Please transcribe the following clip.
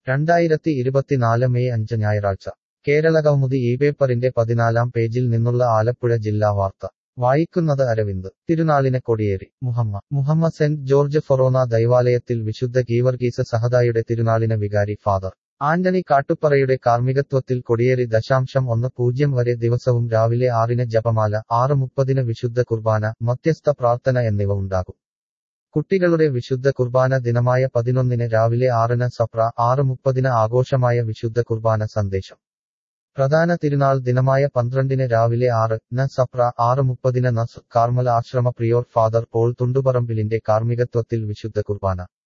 രണ്ടായിരത്തി ഇരുപത്തിനാല് മെയ് അഞ്ച് ഞായറാഴ്ച കേരളകൗമുദി ഈ പേപ്പറിന്റെ പതിനാലാം പേജിൽ നിന്നുള്ള ആലപ്പുഴ ജില്ലാ വാർത്ത വായിക്കുന്നത് അരവിന്ദ് തിരുനാളിന് കൊടിയേറി Muhamma Muhamma saint George forane ദൈവാലയത്തിൽ വിശുദ്ധ ഗീവർഗീസ് സഹദായുടെ തിരുനാളിന് വികാരി ഫാദർ ആന്റണി കാട്ടുപ്പറയുടെ കാർമ്മികത്വത്തിൽ കൊടിയേറി ദശാംശം ഒന്ന് പൂജ്യം വരെ ദിവസവും രാവിലെ ആറിന് ജപമാല ആറ് മുപ്പതിന് വിശുദ്ധ കുർബാന മധ്യസ്ഥ പ്രാർത്ഥന എന്നിവ ഉണ്ടാകും കുട്ടികളുടെ വിശുദ്ധ കുർബാന ദിനമായ പതിനൊന്നിന് രാവിലെ ആറിന് സപ്ര ആറ് മുപ്പതിന് ആഘോഷമായ വിശുദ്ധ കുർബാന സന്ദേശം പ്രധാന തിരുനാൾ ദിനമായ പന്ത്രണ്ടിന് രാവിലെ ആറ് ന് സപ്ര ആറ് മുപ്പതിന് നസ് കാർമൽ ആശ്രമ പ്രിയോർ ഫാദർ പോൾ തുണ്ടുപറമ്പിലിന്റെ കാർമ്മികത്വത്തിൽ വിശുദ്ധ കുർബാന